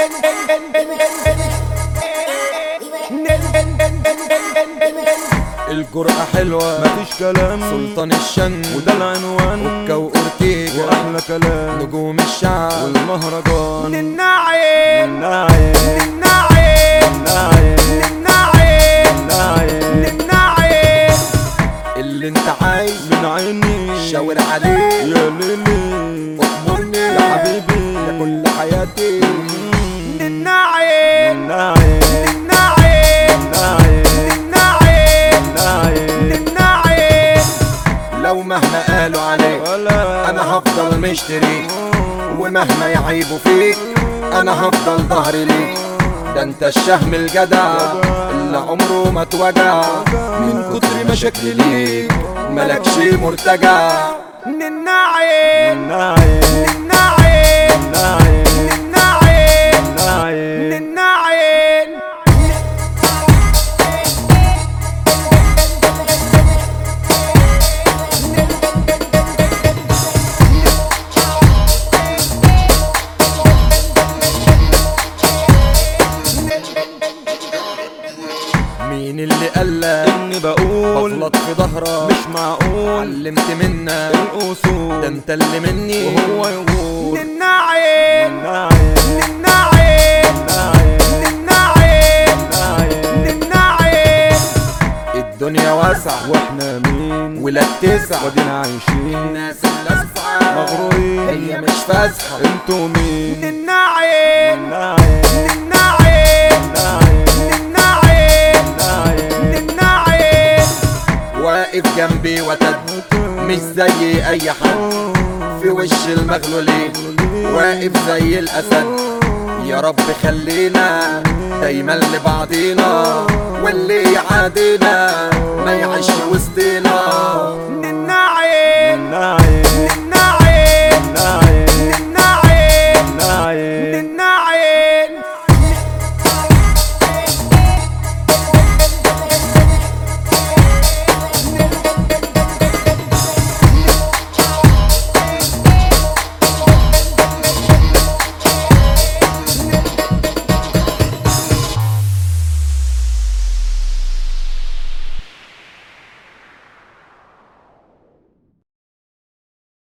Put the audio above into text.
الجرأة حلوة مفيش كلام سلطان الشن وده العنوان وكا وأورتيجا واحلى كلام نجوم الشعب والمهرجان النعيم ناعم النعيم ناعم النعيم ناعم النعيم اللي انت عايز من عيني شاور عليه يا ليلي أمرني يا حبيبي يا كل حياتي ناعم النعيم النعيم ناعم النعيم ناعم النعيم لو مهما قالوا عليك ولا انا هفضل مشتريك ومهما يعيبوا فيك انا هفضل ظهري ليك ده انت الشهم الجدع اللي عمره ما اتوجع من كتر مشاكلي ليك ملكش مرتجع النعيم ناعم النعيم ناعم النعيم ناعم النعيم مين اللي قالك اني بقول بغلط في ظهرك مش معقول علمت منك ده الاصول انت اللي مني وهو يقول النعيم ناعم النعيم ناعم النعيم ناعم النعيم الدنيا واسعة واحنا مين ولا تسعة ودينا عايشين الناس اللي اسعى مغرورين هي مش فاسحة انتوا مين النعيم ناعم النعيم ناعم النعيم ناعم النعيم واقف جنبي وتد مش زي اي حد في وش المغلولين واقف زي الاسد يا رب خلينا دايما لبعضينا واللي يعادينا ما يعيش وسطينا